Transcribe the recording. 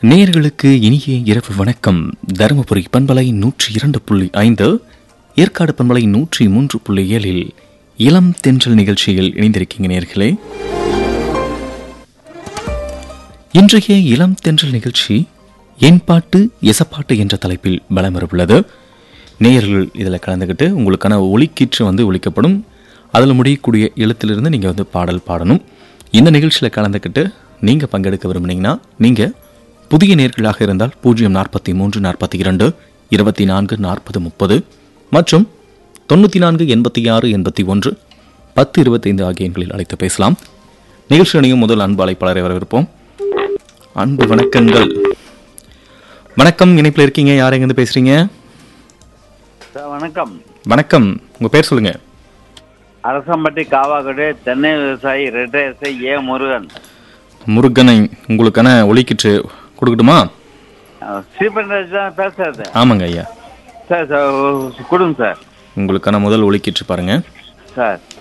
நேயர்களுக்கு இனிய இரவு வணக்கம் தருமபுரி பண்பலை நூற்றி இரண்டு புள்ளி ஐந்து ஏற்காடு பண்பலை நூற்றி மூன்று புள்ளி ஏழில் இளம் தென்றல் நிகழ்ச்சியில் இணைந்திருக்கீங்க நேர்களே இன்றைய இளம் தென்றல் நிகழ்ச்சி என் பாட்டு எசப்பாட்டு என்ற தலைப்பில் பலம் வரவுள்ளது நேயர்கள் இதில் கலந்துக்கிட்டு உங்களுக்கான ஒலிக்கீற்று வந்து ஒலிக்கப்படும் அதில் முடியக்கூடிய எழுத்திலிருந்து நீங்கள் வந்து பாடல் பாடணும் இந்த நிகழ்ச்சியில் கலந்துக்கிட்டு நீங்கள் பங்கெடுக்க விரும்புனீங்கன்னா நீங்கள் புதிய நேர்களாக இருந்தால் பூஜ்ஜியம் நாற்பத்தி மூன்று நாற்பத்தி இரண்டு இருபத்தி நான்கு நாற்பது முப்பது மற்றும் தொண்ணூற்றி நான்கு எண்பத்தி ஆறு எண்பத்தி ஒன்று பத்து இருபத்தைந்து ஆகிய எண்களில் அழைத்து பேசலாம் நிகழ்ச்சி அணியும் முதல் அன்பு அழைப்பாளரை வரவிருப்போம் அன்பு வணக்கங்கள் வணக்கம் இணைப்பில் இருக்கீங்க யார் எங்கேருந்து பேசுறீங்க சார் வணக்கம் வணக்கம் உங்க பேர் சொல்லுங்க அரசம்பட்டி காவாக்கடு தென்னை விவசாயி ரெட்டை எஸ்ஐ ஏ முருகன் முருகனை உங்களுக்கான ஒலிக்கிட்டு கொடுக்கட்டுமா அஹ், ஸ்ரீபெருந்தராஜ் தான் பேசுறது ஆமாங்க ஐயா சார் சார் கொடுங்க சார் உங்களுக்கான முதல் ஒலிக்கிட்டு பாருங்க சார்